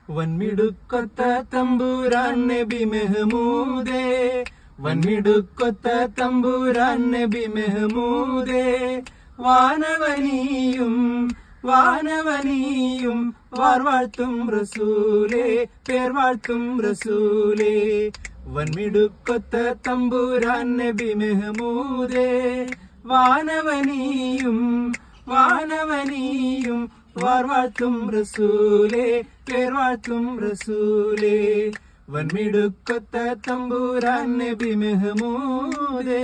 വൻമിടുക്കൊത്ത തമ്പൂരാൻ നബി മെഹമൂദേ വൻമിടുക്കൊത്ത തമ്പൂരാൻ നബി മെഹമൂദേ വാനവനിയും വാനവനിയും വാർവാഴ്ത്തും റസൂലേ പേർ വാഴ്ത്തും റസൂലേ വൻമിടുക്കൊത്ത തമ്പൂരാൻ നബി മെഹമൂദേ വാനവനിയും വാനവനിയും വാർവാഴ്ത്തും റസൂലേ പേർ വാഴ്ത്തും റസൂലേ വൻമിടുക്കൊത്ത തമ്പൂരാൻ നബി മെഹമൂദേ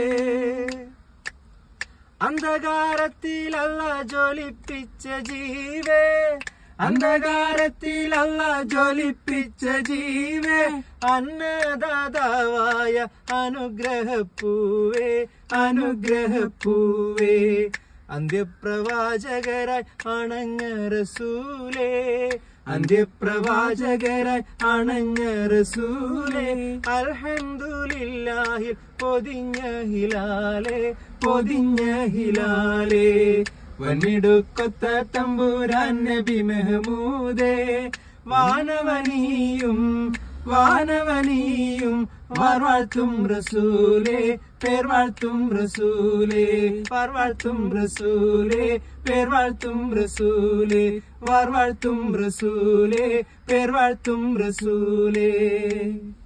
അന്ധകാരത്തിലല്ല ജ്വലിപ്പിച്ച ജീവേ അന്ധകാരത്തിലല്ല ജ്വലിപ്പിച്ച ജീവേ അന്നദാതാവായ അനുഗ്രഹപ്പൂവേ അനുഗ്രഹപ്പൂവേ അന്ത്യപ്രവാചകരായി അണഞ്ഞ റസൂലേ അന്ത്യപ്രവാചകരായി അണഞ്ഞ റസൂലേ അൽഹംദുലില്ലാഹിൽ പൊതിഞ്ഞ ഹിലാലേ പൊതിഞ്ഞ ഹിലാലേ വന്നിടുക്കൊത്ത തമ്പൂരാൻ നബി മെഹമൂദേ വാനവനിയും വാനവനിയും വാർവാഴ്ത്തും റസൂലേ പേർ വാഴ്ത്തും റസൂലേ വാർവാഴ്ത്തും റസൂലേ പേർ വാഴ്ത്തും റസൂലേ വാർവാഴ്ത്തും റസൂലേ പേർ വാഴ്ത്തും റസൂലേ